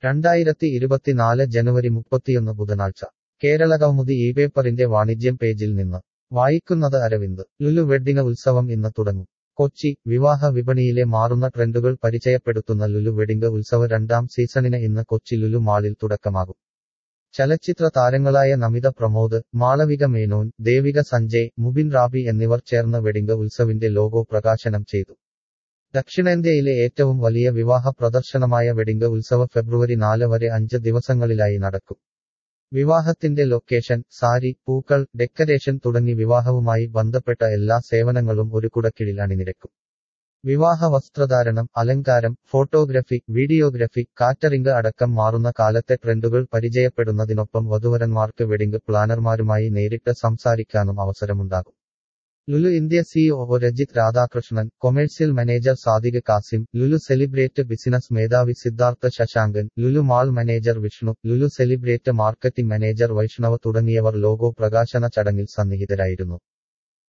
രണ്ടായിരത്തി ഇരുപത്തിനാല് ജനുവരി മുപ്പത്തിയൊന്ന് ബുധനാഴ്ച കേരളകൗമുദി ഈ പേപ്പറിന്റെ വാണിജ്യം പേജിൽ നിന്ന് വായിക്കുന്നത് അരവിന്ദ് ലുലു വെഡ്ഡിംഗ് ഉത്സവം ഇന്ന് തുടങ്ങും കൊച്ചി വിവാഹ വിപണിയിലെ മാറുന്ന ട്രെൻഡുകൾ പരിചയപ്പെടുത്തുന്ന ലുലു വെഡിംഗ് ഉത്സവ രണ്ടാം സീസണിന് ഇന്ന് കൊച്ചി ലുലു മാളിൽ തുടക്കമാകും ചലച്ചിത്ര താരങ്ങളായ നമിത പ്രമോദ് മാളവിക മേനോൻ ദേവിക സഞ്ജയ് മുബിൻ റാബി എന്നിവർ ചേർന്ന് വെഡിംഗ് ഉത്സവിന്റെ ലോഗോ പ്രകാശനം ചെയ്തു ദക്ഷിണേന്ത്യയിലെ ഏറ്റവും വലിയ വിവാഹ പ്രദർശനമായ വെഡിംഗ് ഉത്സവ ഫെബ്രുവരി നാല് വരെ അഞ്ച് ദിവസങ്ങളിലായി നടക്കും വിവാഹത്തിന്റെ ലൊക്കേഷൻ സാരി പൂക്കൾ ഡെക്കറേഷൻ തുടങ്ങി വിവാഹവുമായി ബന്ധപ്പെട്ട എല്ലാ സേവനങ്ങളും ഒരു കുടക്കീഴിൽ അണിനിരക്കും വിവാഹ വസ്ത്രധാരണം അലങ്കാരം ഫോട്ടോഗ്രഫി വീഡിയോഗ്രഫി കാറ്ററിംഗ് അടക്കം മാറുന്ന കാലത്തെ ട്രെൻഡുകൾ പരിചയപ്പെടുന്നതിനൊപ്പം വധുവരന്മാർക്ക് വെഡിംഗ് പ്ലാനർമാരുമായി നേരിട്ട് സംസാരിക്കാനും അവസരമുണ്ടാകും Lulu India CEO Rajith Radhakrishnan commercial manager Sadiq Kasim Lulu celebrate business മേധാവി Siddhartha Sasankan Lulu mall manager Vishnu Lulu celebrate marketing manager Vaishnav തുടങ്ങിയവർ ലോഗോ പ്രകാശന ചടങ്ങിൽ സന്നിഹിതരായിരുന്നു